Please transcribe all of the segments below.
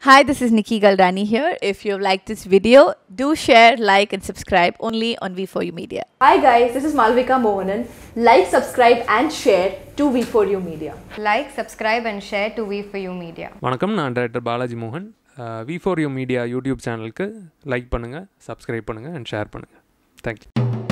Hi, this is Nikki Galdani here. If you've liked this video, do share, like, and subscribe only on V4U Media. Hi guys, this is Malvika Mohanan. Like, subscribe and share to V4U Media. Like, subscribe and share to We For You Media. வணக்கம் நான் director Balaji மோகன் V four U media YouTube சேனலுக்கு like பண்ணுங்கள் subscribe பண்ணுங்கள் and share பண்ணுங்கள் thank you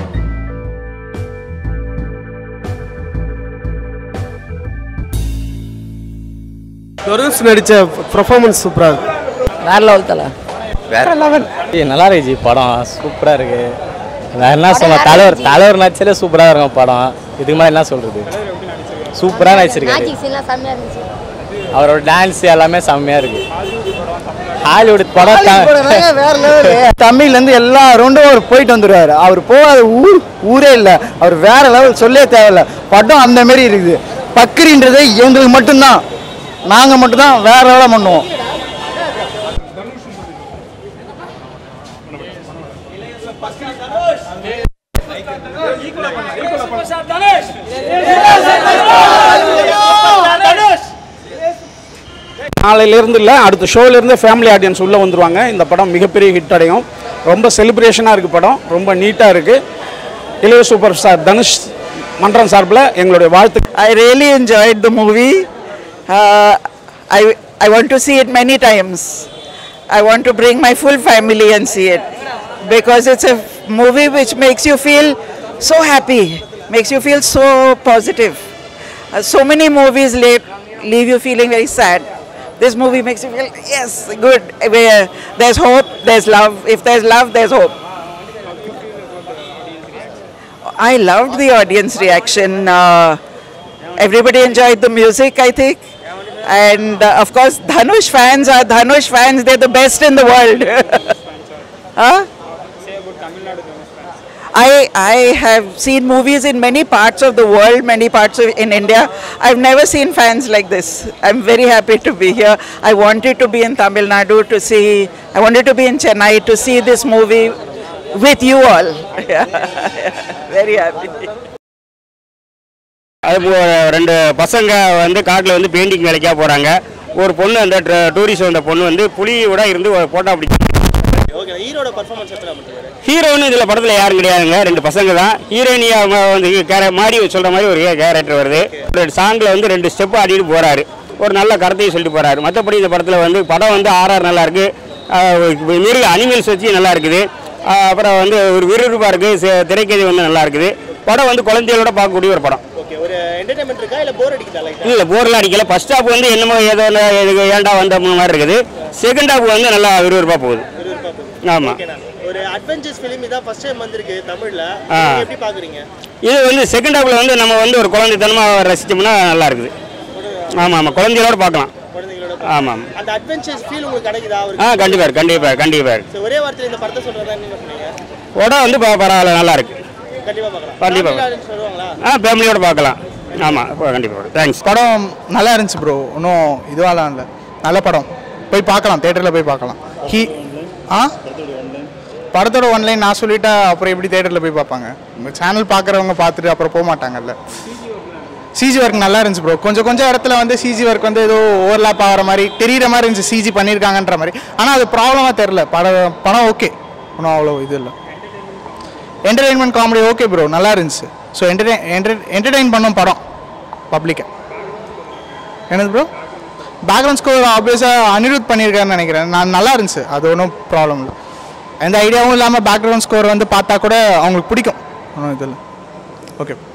Dhanush நடித்த performance சூப்பராக இருக்கு வேற லெவல் தல வேற லெவல் ஏய் நல்லா இருக்கு ஜி படம் சூப்பராக இருக்கு வேற என்ன சொல்ல தலைவர் தலைவர் நடிச்சாலே சூப்பராக இருக்கும் படம் இதுக்கு மேலே என்ன சொல்றது சூப்பராக நடிச்சிருக்காரு மேஜிக் சீன்லாம் செம்மையாக இருந்துச்சு அவரோட டான்ஸ் எல்லாமே செம்மையாக இருக்கு ஹாலிவுட் படம் த- தமிழ்லேருந்து எல்லா ரவுண்டும் அவர் போயிட்டு வந்துடுவார் அவர் போகாத ஊர் ஊரே இல்லை அவர் வேற லெவல் சொல்லவே தேவையில்ல படம் அந்த மாதிரி இருக்குது பக்ரின்றது எங்களுக்கு மட்டும்தான் நாங்கள் மட்டும்தான் வேற லெவலாக பண்ணுவோம் நாளையிலேருந்து இல்லை அடுத்த ஷோலேருந்து ஃபேமிலி ஆடியன்ஸ் உள்ளே வந்துருவாங்க இந்த படம் மிகப்பெரிய ஹிட் அடையும் ரொம்ப செலிப்ரேஷனாக இருக்குது படம் ரொம்ப நீட்டாக இருக்குது இளைய சூப்பர் ஸ்டார் தனுஷ் மன்றம் சார்பில் எங்களுடைய வாழ்த்து I really enjoyed the movie. Uh, I, I want to see it many times. I want to bring my full family and see it because it's a movie which makes you feel so happy, makes you feel so positive. Uh, so many movies leave, leave you feeling very sad. This movie makes you feel, yes, good. Where There's hope, there's love. If there's love, there's hope. I loved the audience reaction. Uh, everybody enjoyed the music, I think. And uh, of course, Dhanush fans are Dhanush fans. They're the best in the world. huh? I, I have seen movies in many parts of the world, many parts of in India. I've never seen fans like this. I'm very happy to be here. I wanted to be in Tamil Nadu to see, I wanted to be in Chennai to see this movie with you all. very happy. அது போ- ரெண்டு பசங்க வந்து காட்டில் வந்து painting வேலைக்காக போகிறாங்க ஒரு பொண்ணு அந்த டூரிஸ்ட் வந்த பொண்ணு வந்து புலியோட இருந்து போட்டோ அப்படி ஹீரோன்னு இதில் படத்தில் யாரும் கிடையாதுங்க ரெண்டு பசங்க தான் ஹீரோயினி அவங்க வந்து கேர மாறி சொல்கிற மாதிரி ஒரு கேரக்டர் வருது ஒரு சாங்கில் வந்து ரெண்டு ஸ்டெப் ஆடிட்டு போகிறாரு ஒரு நல்ல கருத்தையும் சொல்லிட்டு போகிறாரு மற்றபடி இந்த படத்தில் வந்து படம் வந்து ஆர்ஆர் நல்லா இருக்கு மிருக அனிமல்ஸ் வச்சு நல்லா இருக்குது ஆஹ் அப்புறம் வந்து ஒரு விறுவிறுப்பாக இருக்குது திரைக்கதை வந்து நல்லா இருக்குது படம் வந்து குழந்தைகளோட பார்க்கக்கூடிய ஒரு படம் இல்லை போர்லாம் அடிக்கல ஃபர்ஸ்ட் ஹாப் வந்து என்னமோ ஏதோ ஒண்ணு இதுக்கு ஏன்டா வந்த மாதிரி இருக்குது செகண்ட் ஹாப் வந்து நல்லா விறுவிறுப்பாக போகுது ஆமாம் ஒரு அட்வென்ச்சர்ஸ் ஃபிலிம் இதான் ஃபர்ஸ்ட் டைம் வந்திருக்கு தமிழ்ல ஆ. நீங்க எப்படி பாக்குறீங்க இது வந்து செகண்ட் ஹாப்பில் வந்து நம்ம வந்து ஒரு குழந்தைத்தனமாக ரசிச்சோம்னா நல்லா இருக்குது ஆமாம் ஆமாம் குழந்தைகளோட பார்க்கலாம் குழந்தைங்களோட ஆமாம் அந்த அட்வென்ச்சர்ஸ் ஃபீல் உங்களுக்கு கிடைக்குதா ஆ அவருக்கு கண்டிப்பாக இருக்கு கண்டிப்பாக கண்டிப்பாக இருக்கு சரி, ஒரே வார்த்தையில இந்த படத்தை சொல்றதா என்ன சொன்னீங்க படம் வந்து ப- பரவாயில்ல நல்லா இருக்கு கண்டிப்பா பார்க்கலாம் கண்டிப்பா. Family audience வருவாங்களா ஆ ஃபேமிலியோட பார்க்கலாம் ஆமாம் கண்டிப்பாக தேங்க்ஸ் படம் நல்லா இருந்துச்சு ப்ரோ ஒன்றும் இதுவாலாம் இல்லை நல்ல படம் போய் பார்க்கலாம் தேட்டரில் போய் பார்க்கலாம் ஹீ ஆ படத்தோட ஒன்லைன் நான் சொல்லிட்டா அப்புறம் எப்படி தேட்டரில் போய் பார்ப்பாங்க உங்கள் சேனல் பார்க்குறவங்க பார்த்துட்டு அப்புறம் போக மாட்டாங்கல்ல சிஜி ஒர்க் நல்லா இருந்துச்சு ப்ரோ கொஞ்சம் கொஞ்சம் இடத்துல வந்து சிஜி ஒர்க் வந்து ஏதோ ஓவர்லாப் ஆகிற மாதிரி தெரியிற மாதிரி இருந்துச்சு சிஜி பண்ணியிருக்காங்கன்ற மாதிரி ஆனால் அது ப்ராப்ளமாக தெரில படம் படம் ஓகே ஒன்றும் அவ்வளோ இது இல்லை என்டர்டெயின்மெண்ட் காமெடி ஓகே ப்ரோ நல்லா இருந்துச்சு ஸோ என்டர்டெயின் என்டர் என்டர்டெயின் பண்ணும் படம் பப்ளிக்கை என்னது ப்ரோ பேக்ரவுண்ட் ஸ்கோர் ஆப்வியஸாக அனிருத் பண்ணியிருக்காருன்னு நினைக்கிறேன் நான் நல்லா இருந்துச்சு அது ஒன்றும் ப்ராப்ளம் இல்லை எந்த ஐடியாவும் இல்லாமல் பேக்ரவுண்ட் ஸ்கோர் வந்து பார்த்தா கூட அவங்களுக்கு பிடிக்கும் ஒன்றும் இது இல்லை ஓகே